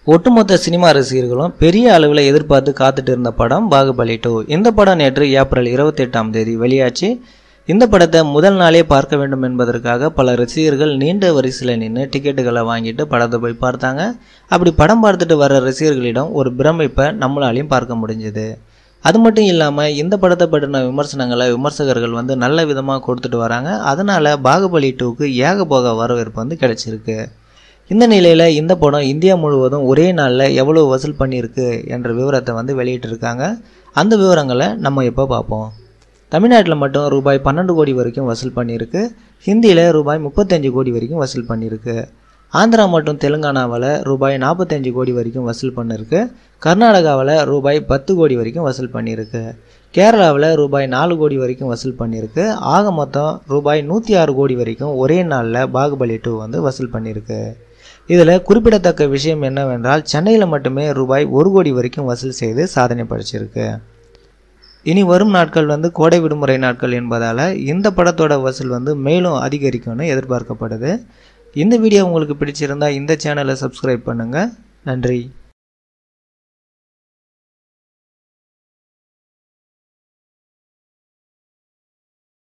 ஒட்டுமொத்த சினிமா ரசிகர்களும் பெரிய அளவில் எதிர்பார்த்து காத்துட்டு இருந்த படம் பாகுபலி டூ இந்த படம் நேற்று ஏப்ரல் இருபத்தெட்டாம் தேதி வெளியாச்சு இந்த படத்தை முதல் நாளே பார்க்க வேண்டும் என்பதற்காக பல ரசிகர்கள் நீண்ட வரிசையில் நின்று டிக்கெட்டுகளை வாங்கிட்டு படத்தை போய் பார்த்தாங்க அப்படி படம் பார்த்துட்டு வர ரசிகர்களிடம் ஒரு பிரமிப்பை நம்மளாலையும் பார்க்க முடிஞ்சது அது மட்டும் இல்லாமல் இந்த படத்தை பற்றின விமர்சனங்களை விமர்சகர்கள் வந்து நல்ல விதமாக கொடுத்துட்டு வராங்க அதனால் பாகுபலி டூக்கு ஏகபோக வரவேற்பு வந்து கிடைச்சிருக்கு இந்த நிலையில் இந்த படம் இந்தியா முழுவதும் ஒரே நாளில் எவ்வளோ வசூல் பண்ணியிருக்கு என்ற விவரத்தை வந்து வெளியிட்டிருக்காங்க அந்த விவரங்களை நம்ம இப்போ பார்ப்போம் தமிழ்நாட்டில் மட்டும் ரூபாய் பன்னெண்டு கோடி வரைக்கும் வசூல் பண்ணியிருக்கு ஹிந்தியில் ரூபாய் முப்பத்தஞ்சு கோடி வரைக்கும் வசூல் பண்ணியிருக்கு ஆந்திரா மற்றும் தெலுங்கானாவில் ரூபாய் நாற்பத்தஞ்சு கோடி வரைக்கும் வசூல் பண்ணியிருக்கு கர்நாடகாவில் ரூபாய் பத்து கோடி வரைக்கும் வசூல் பண்ணியிருக்கு கேரளாவில் ரூபாய் நாலு கோடி வரைக்கும் வசூல் பண்ணியிருக்கு ஆக மொத்தம் ரூபாய் நூற்றி ஆறு கோடி வரைக்கும் ஒரே நாளில் பாகுபலி டூ வந்து வசூல் பண்ணியிருக்கு இதில் குறிப்பிடத்தக்க விஷயம் என்னவென்றால் சென்னையில் மட்டுமே ரூபாய் ஒரு கோடி வரைக்கும் வசூல் செய்து சாதனை படைச்சிருக்கு இனி வரும் நாட்கள் வந்து கோடை விடுமுறை நாட்கள் என்பதால் இந்த படத்தோட வசூல் வந்து மேலும் அதிகரிக்கும்னு எதிர்பார்க்கப்படுது இந்த வீடியோ உங்களுக்கு பிடிச்சிருந்தா இந்த சேனலை சப்ஸ்கிரைப் பண்ணுங்கள் நன்றி